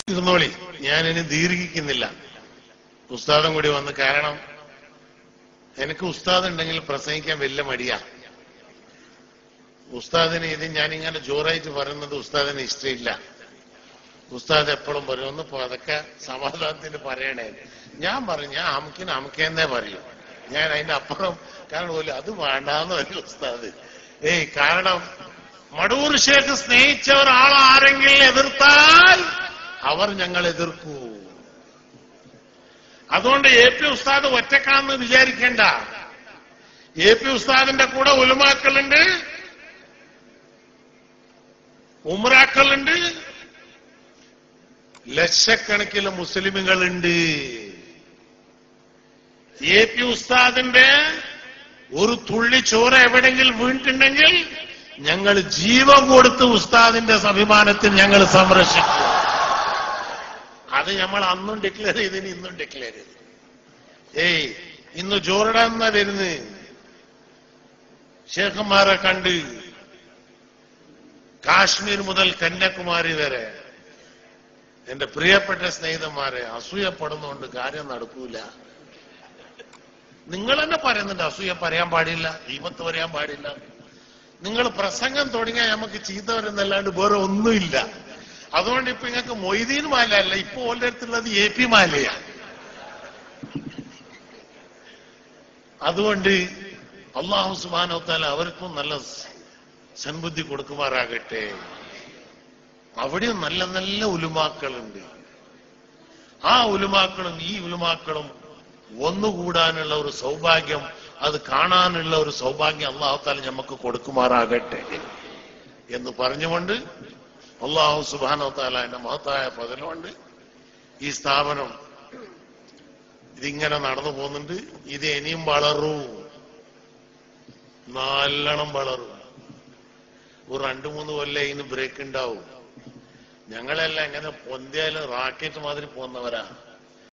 ഇരുന്നോളി ഞാനിനി ദീർഘിക്കുന്നില്ല ഉസ്താദും കൂടി വന്ന് കാരണം എനിക്ക് ഉസ്താദ് ഉണ്ടെങ്കിൽ പ്രസംഗിക്കാൻ വലിയ മടിയാ ഉസ്താദിന് ഇത് ഞാനിങ്ങനെ ജോറായിട്ട് പറയുന്നത് ഉസ്താദിന് ഇഷ്ടമില്ല ഉസ്താദ് എപ്പോഴും പറയും ഒന്ന് പതൊക്കെ സമാധാനത്തിന് പറയണേ ഞാൻ പറയും ഞാൻ അമുക്കിന് അമുക്കെന്നേ പറയും ഞാൻ അതിന്റെ അപ്പുറം കാരണം പോലും അത് വേണ്ടാന്ന് പറയും ഉസ്താദ് ഏയ് കാരണം മടൂർ ഷേഖ് സ്നേഹിച്ച ഒരാൾ ആരെങ്കിലും എതിർത്താൽ അവർ ഞങ്ങൾ എതിർക്കൂ അതുകൊണ്ട് എ പി ഉസ്താദ് ഒറ്റക്കാന്ന് വിചാരിക്കേണ്ട എ പി ഉസ്താദിന്റെ കൂടെ ഉലുമാക്കളുണ്ട് ഉമ്രാക്കളുണ്ട് ലക്ഷക്കണക്കിന് മുസ്ലിമുകളുണ്ട് എ പി ഉസ്താദിന്റെ ഒരു തുള്ളി ചോര എവിടെങ്കിലും വീണിട്ടുണ്ടെങ്കിൽ ഞങ്ങൾ ജീവൻ കൊടുത്ത് ഉസ്താദിന്റെ അഭിമാനത്തിൽ ഞങ്ങൾ സംരക്ഷിക്കും അത് നമ്മൾ അന്നും ഡിക്ലെയർ ചെയ്തതിന് ഇന്നും ഡിക്ലെയർ ചെയ്തു ഏയ് ഇന്ന് ജോർഡാൻ എന്നാ വരുന്നത് ഷേഖന്മാരെ കണ്ട് കാശ്മീർ മുതൽ കന്യാകുമാരി വരെ എന്റെ പ്രിയപ്പെട്ട സ്നേഹിതന്മാരെ അസൂയപ്പെടുന്നതുകൊണ്ട് കാര്യം നടക്കൂല നിങ്ങൾ തന്നെ പറയുന്നുണ്ട് അസൂയ പറയാൻ പാടില്ല ദീപത്ത് പറയാൻ പാടില്ല നിങ്ങൾ പ്രസംഗം തുടങ്ങിയാൽ നമുക്ക് ചീത്ത വരുന്നല്ലാണ്ട് വേറെ ഒന്നുമില്ല അതുകൊണ്ട് ഇപ്പൊ നിങ്ങൾക്ക് മൊയ്തീൻ മാല അല്ല ഇപ്പൊ ഓൻ്റെ അടുത്തുള്ളത് എ പി മാലയാ അതുകൊണ്ട് അള്ളാഹു സുബാനോത്താല അവർക്കും നല്ല സൻബുദ്ധി കൊടുക്കുമാറാകട്ടെ അവിടെയും നല്ല നല്ല ഉലുമാക്കളുണ്ട് ആ ഉലുമാക്കളും ഈ ഉലുമാക്കളും ഒന്നുകൂടാനുള്ള ഒരു സൗഭാഗ്യം അത് കാണാനുള്ള ഒരു സൗഭാഗ്യം അള്ളാഹുത്താല നമുക്ക് കൊടുക്കുമാറാകട്ടെ എന്ന് പറഞ്ഞുകൊണ്ട് അള്ളാഹു സുബാനോത്താല എന്റെ മഹത്തായ പതിലുകൊണ്ട് ഈ സ്ഥാപനം ഇതിങ്ങനെ നടന്നു പോകുന്നുണ്ട് ഇത് ഇനിയും വളരൂ നല്ലോണം വളരും ഒരു രണ്ടു മൂന്ന് കൊല്ലം ഇതിന് ബ്രേക്ക് ഉണ്ടാവും ഞങ്ങളെല്ലാം ഇങ്ങനെ പൊന്തിയാലും റാക്കറ്റ് മാതിരി പോകുന്നവരാ